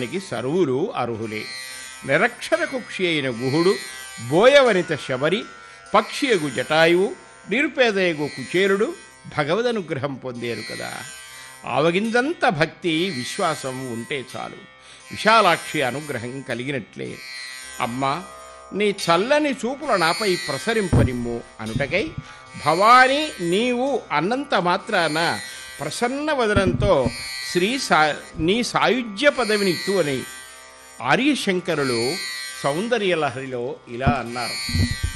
దానికి సరువులు అర్హులే నిరక్షర కుక్షి అయిన గుహుడు బోయవనిత శబరి పక్షియగు జటాయువు నిరుపేదయగు కుచేరుడు భగవదనుగ్రహం పొందేరు కదా ఆవగిందంత భక్తి విశ్వాసం ఉంటే చాలు విశాలాక్షి అనుగ్రహం కలిగినట్లే అమ్మా నీ చల్లని చూపుల నాపై ప్రసరింపనిమ్ము అనుటకై భవాని నీవు అన్నంత మాత్రాన ప్రసన్న వదనంతో శ్రీ సా నీ సాయుధ్య పదవిని ఇత్తు అని ఆర్యశంకరులు సౌందర్యలహరిలో ఇలా అన్నారు